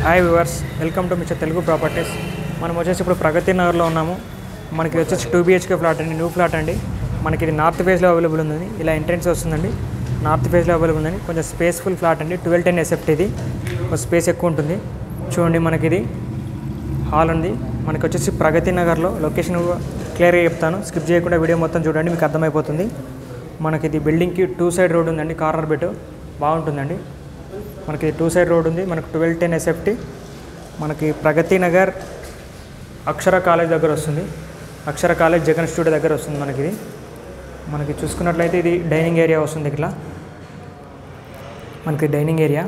hi viewers welcome to mister Telugu properties మనం వచ్చేసి ఇప్పుడు ప్రగతి నగర్లో ఉన్నాము మనకి ఇది వచ్చేసి టూ బిహెచ్కే ఫ్లాట్ అండి న్యూ ఫ్లాట్ అండి మనకి ఇది నార్త్ ఫేస్లో అవైలబుల్ ఉంది ఇలా ఎంట్రెన్స్ వస్తుందండి నార్త్ ఫేస్లో అవైలబుల్ ఉందండి కొంచెం స్పేస్ఫుల్ ఫ్లాట్ అండి ట్వెల్వ్ టెన్ ఎసెప్ట్ ఇది కొంచెం స్పేస్ ఎక్కువ ఉంటుంది చూడండి మనకి ఇది హాల్ ఉంది మనకి వచ్చేసి ప్రగతి నగర్లో లొకేషన్ క్లియర్గా చెప్తాను స్కిప్ చేయకుండా వీడియో మొత్తం చూడండి మీకు అర్థమైపోతుంది మనకి ఇది బిల్డింగ్కి టూ సైడ్ రోడ్ ఉందండి కార్నర్ బెట్ బాగుంటుందండి మనకి టూ సైడ్ రోడ్ ఉంది మనకు ట్వెల్వ్ టెన్ ఎస్ఎఫ్టీ మనకి ప్రగతి నగర్ అక్షర కాలేజ్ దగ్గర వస్తుంది అక్షర కాలేజ్ జగన్ స్టూడియో దగ్గర వస్తుంది మనకి ఇది మనకి చూసుకున్నట్లయితే ఇది డైనింగ్ ఏరియా వస్తుంది ఇట్లా మనకి డైనింగ్ ఏరియా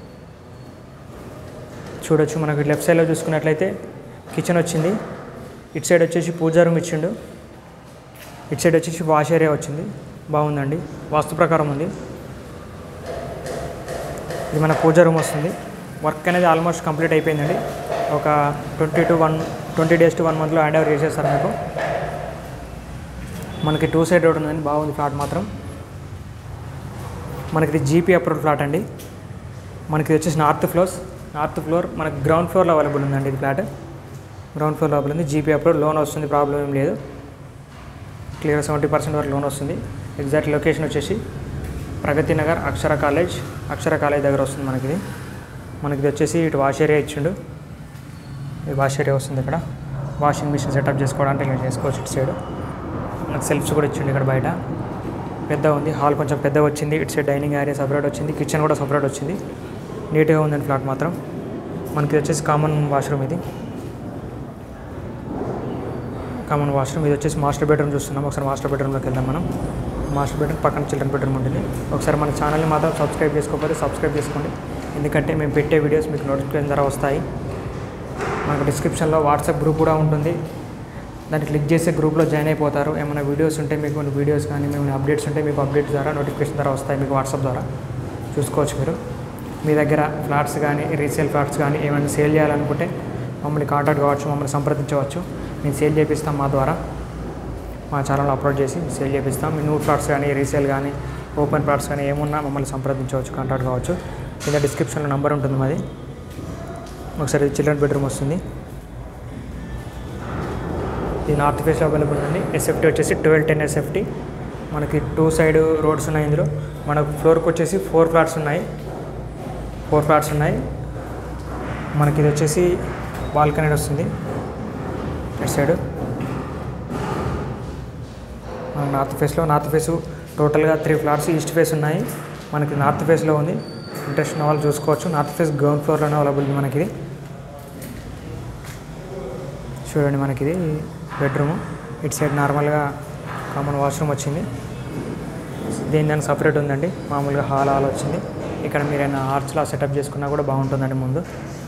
చూడొచ్చు మనకి లెఫ్ట్ సైడ్లో చూసుకున్నట్లయితే కిచెన్ వచ్చింది ఇటు సైడ్ వచ్చేసి పూజా రూమ్ ఇచ్చిండు ఇటు సైడ్ వచ్చేసి వాష్ ఏరియా వచ్చింది బాగుందండి వాస్తు ప్రకారం ఉంది ఇది మన పూజా రూమ్ వస్తుంది వర్క్ అనేది ఆల్మోస్ట్ కంప్లీట్ అయిపోయిందండి ఒక twenty to one twenty days to one మంత్లో హ్యాండ్ ఓవర్ చేసేస్తారు మీకు మనకి టూ సైడ్ రోడ్ ఉందండి బాగుంది ఫ్లాట్ మాత్రం మనకి ఇది జీపీ అప్రూవ్ ఫ్లాట్ అండి మనకి ఇది వచ్చేసి నార్త్ ఫ్లోర్స్ నార్త్ ఫ్లోర్ మనకి గ్రౌండ్ ఫ్లోర్లో అవైలబుల్ ఉందండి ఇది ఫ్లాట్ గ్రౌండ్ ఫ్లోర్లో అవైలబుల్ ఉంది జీపీ అప్రూవ్ లోన్ వస్తుంది ప్రాబ్లం ఏం లేదు క్లియర్ సెవెంటీ పర్సెంట్ వరకు లోన్ వస్తుంది ఎగ్జాక్ట్ లొకేషన్ వచ్చేసి ప్రగతి నగర్ అక్షర కాలేజ్ అక్షర కాలేజ్ దగ్గర వస్తుంది మనకి ఇది మనకి ఇది వచ్చేసి ఇటు వాష్ ఏరియా ఇచ్చిండు ఈ వాష్ ఏరియా వస్తుంది ఇక్కడ వాషింగ్ మిషన్ సెటప్ చేసుకోవడానికి ఇలా చేసుకోవచ్చు ఇటు సైడ్ మనకి సెల్ఫ్స్ కూడా ఇచ్చిండు ఇక్కడ బయట పెద్ద ఉంది హాల్ కొంచెం పెద్ద వచ్చింది ఇటు సైడ్ డైనింగ్ ఏరియా సపరేట్ వచ్చింది కిచెన్ కూడా సపరేట్ వచ్చింది నీట్గా ఉందండి ఫ్లాట్ మాత్రం మనకి ఇది వచ్చేసి కామన్ వాష్రూమ్ ఇది కామన్ వాష్రూమ్ ఇది వచ్చేసి మాస్టర్ బెడ్రూమ్ చూస్తున్నాం ఒకసారి మాస్టర్ బెడ్రూమ్లోకి వెళ్దాం మనం మాస్టర్ బెడ్రూమ్ పక్కన చిల్డ్రన్ బెడ్రూమ్ ఉంటుంది ఒకసారి మన ఛానల్ని మాత్రం సబ్స్క్రైబ్ చేసుకోకపోతే సబ్స్క్రైబ్ చేసుకోండి ఎందుకంటే మేము పెట్టే వీడియోస్ మీకు నోటిఫికేషన్ ద్వారా వస్తాయి మనకు డిస్క్రిప్షన్లో వాట్సాప్ గ్రూప్ కూడా ఉంటుంది దాన్ని క్లిక్ చేసే గ్రూప్లో జాయిన్ అయిపోతారు ఏమైనా వీడియోస్ ఉంటే మీకు వీడియోస్ కానీ ఏమైనా అప్డేట్స్ ఉంటే మీకు అప్డేట్ ద్వారా నోటిఫికేషన్ ద్వారా వస్తాయి మీకు వాట్సాప్ ద్వారా చూసుకోవచ్చు మీరు మీ దగ్గర ఫ్లాట్స్ కానీ రీసేల్ ఫ్లాట్స్ కానీ ఏమైనా సేల్ చేయాలనుకుంటే మమ్మల్ని కాంటాక్ట్ కావచ్చు మమ్మల్ని సంప్రదించవచ్చు మేము సేల్ చేపిస్తాం మా ద్వారా మా ఛానల్లో అప్లోడ్ చేసి సేల్ చేపిస్తాం మీ న్యూ ఫ్లాట్స్ కానీ రీసేల్ కానీ ఓపెన్ ఫ్లాట్స్ కానీ ఏమున్నా మమ్మల్ని సంప్రదించవచ్చు కాంటాక్ట్ కావచ్చు కింద డిస్క్రిప్షన్లో నెంబర్ ఉంటుంది మాది ఒకసారి చిల్డ్రన్ బెడ్రూమ్ వస్తుంది ఇది నార్త్ ఫేస్లో అవైలబుల్ ఉంది ఎస్ఎఫ్టీ వచ్చేసి ట్వెల్వ్ టెన్ ఎస్ఎఫ్టీ మనకి టూ సైడ్ రోడ్స్ ఉన్నాయి ఇందులో మనకు ఫ్లోర్కి వచ్చేసి ఫోర్ ఫ్లాట్స్ ఉన్నాయి ఫోర్ ఫ్లాట్స్ ఉన్నాయి మనకి ఇది వచ్చేసి బాల్కనీ వస్తుంది ఇటు సైడ్ మన నార్త్ ఫేస్లో నార్త్ ఫేస్ టోటల్గా త్రీ ఫ్లాట్స్ ఈస్ట్ ఫేస్ ఉన్నాయి మనకి నార్త్ ఫేస్లో ఉంది ఇంట్రెస్ట్ ఉన్న వాళ్ళు చూసుకోవచ్చు నార్త్ ఫేస్ గ్రౌండ్ ఫ్లోర్లోనే అవైలబుల్ ఉంది మనకి ఇది చూడండి మనకి ఇది బెడ్రూమ్ ఇటు సైడ్ నార్మల్గా కామన్ వాష్రూమ్ వచ్చింది దీని దానికి సపరేట్ ఉందండి మామూలుగా హాల్ హాల్ వచ్చింది ఇక్కడ మీరు ఏమైనా ఆర్చ్లా సెటప్ చేసుకున్నా కూడా బాగుంటుందండి ముందు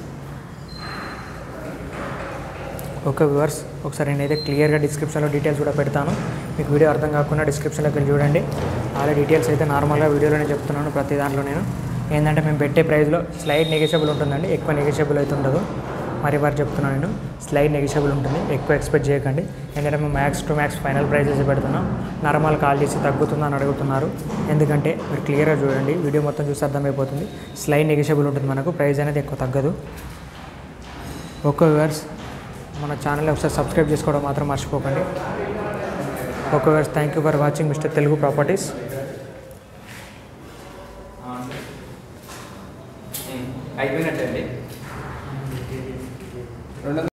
ఓకే వ్యూవర్స్ ఒకసారి నేనైతే క్లియర్గా డిస్క్రిప్షన్లో డీటెయిల్స్ కూడా పెడతాను మీకు వీడియో అర్థం కాకుండా డిస్క్రిప్షన్లోకి వెళ్ళి చూడండి అలా డీటెయిల్స్ అయితే నార్మల్గా వీడియోలోనే చెప్తున్నాను ప్రతి దాంట్లో నేను ఏంటంటే మేము పెట్టే ప్రైస్లో స్లైడ్ నెగోషియబుల్ ఉంటుందండి ఎక్కువ నెగోషియబుల్ అయితే ఉండదు మరి వారు చెప్తున్నాను నేను స్లైడ్ నెగోషియబుల్ ఉంటుంది ఎక్కువ ఎక్స్పెక్ట్ చేయకండి ఎందుకంటే మేము max to max final prices పెడుతున్నాం నార్మల్ కాల్ చేసి తగ్గుతుందని అడుగుతున్నారు ఎందుకంటే మీరు క్లియర్గా చూడండి వీడియో మొత్తం చూసి అర్థమైపోతుంది స్లైడ్ నెగోషియబుల్ ఉంటుంది మనకు ప్రైస్ అనేది ఎక్కువ తగ్గదు ఓకే వ్యూవర్స్ మన ఛానల్ ఒకసారి సబ్స్క్రైబ్ చేసుకోవడం మాత్రం మర్చిపోకండి okay viewers thank you for watching mister Telugu properties అయిపోయినట్టండి రెండు